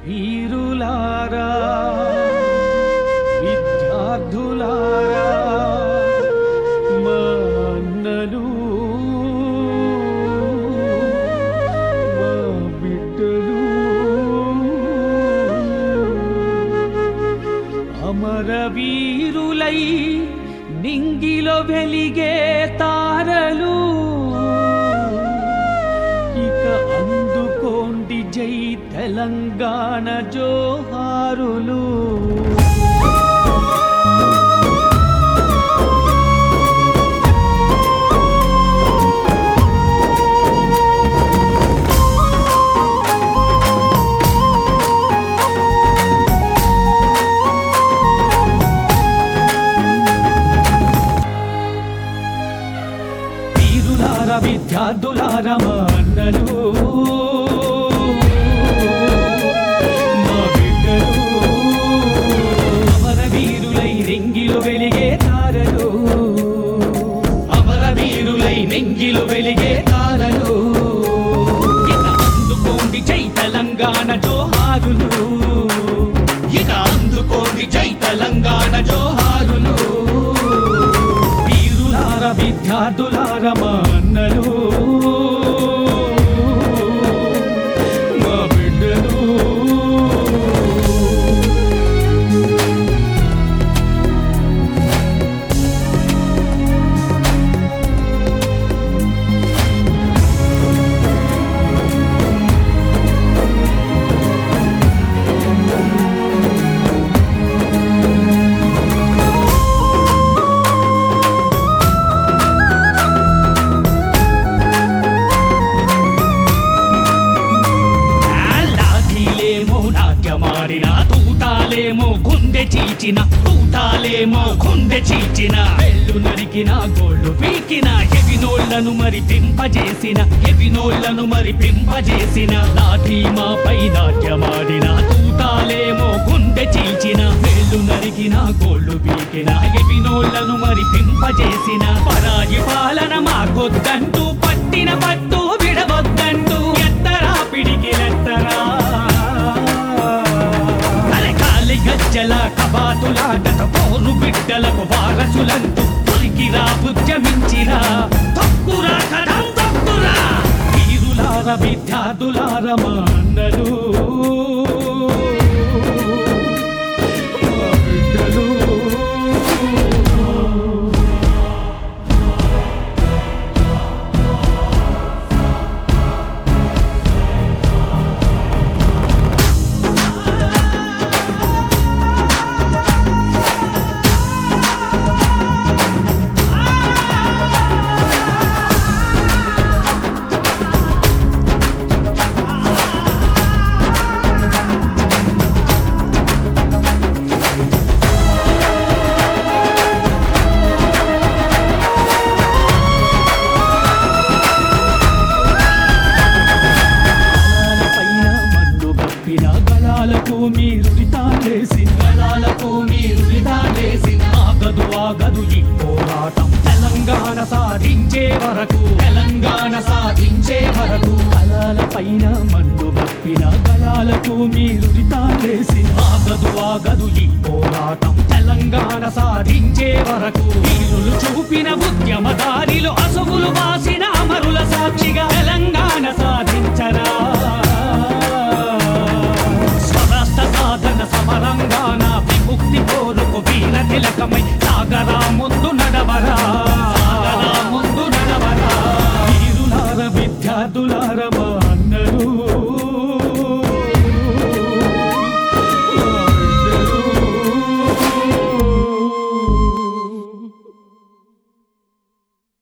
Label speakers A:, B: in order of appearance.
A: వీరులారా విద్యార్థులారా మా అన్నలు మా బిడ్డలు అమరవీరులై నింగిలో వెలిగే తారలు ఇక అందుకోండి జై తెలంగాణ జోహారులు వీరులార విద్యార్థులార మా అన్నలు మా బిడ్డలు అమర వీరులై నెంగిలు వెలిగే తారలు అమర వీరులై నెంగిలు వెలిగే తారలు ఇక అందుకోండి జై తెలంగాణ జోహారులు ఇక అందుకోండి జై తెలంగాణ జోహారులు వీరులార విద్యార్థులార మా అన్నలు మా బిడ్డలు లాఠీలేమో నాట్యమాడిన తూటాలేమో గుండె చీచిన తూటాలేమో గుండె చీచిన వెళ్ళు నరికిన గోళ్ళు పీకిన ఎవినోళ్లను మరి పింపజేసిన ఎవినోళ్లను మరి పింపజేసిన లాఠీ మాపై నాట్యమాడిన తూటాలేమో గుండె చీల్చిన వెళ్ళు నరికిన గోళ్ళు పీకిన ఎవినోళ్లను మరి పింపజేసిన పరాయి పాలన మాకొద్దంటూ పట్టిన పట్టు విడవద్దంటూ ఎత్తరా పిడికిలెత్తరా అరకాలి గజ్జల కబాతుల గత పోరు బిడ్డలకు వారసులంటూ పురికిరా ఉద్యమించిరా తక్కురా కథం తక్కురా వీరులార విద్యార్థులార మా అన్నలు మా బిడ్డలు గలాలపైన మన్ను కప్పిన గలాలకు మీరు రితాలేసి గలాలకు మీరు రితాలేసి ఆగదు ఆగదు ఈ పోరాటం తెలంగాణ సాధించే వరకు తెలంగాణ సాధించే వరకు గలాలపైన మన్ను కప్పిన గలాలకు మీరు రితాలేసి ఆగదు ఆగదు ఈ పోరాటం తెలంగాణ సాధించే వరకు వీరులు చూపిన ఉద్యమ దారిలో అసువులు వాసిన అమరుల సాక్షిగా తెలంగాణ సాధించరా స్వరాష్ట్ర సాధన సమరంగాన విముక్తి కోరుకు వీర తిలకమై సాగరా ముందు నడవరా సాగరా ముందు నడవరా వీరులార విద్యార్థులార మా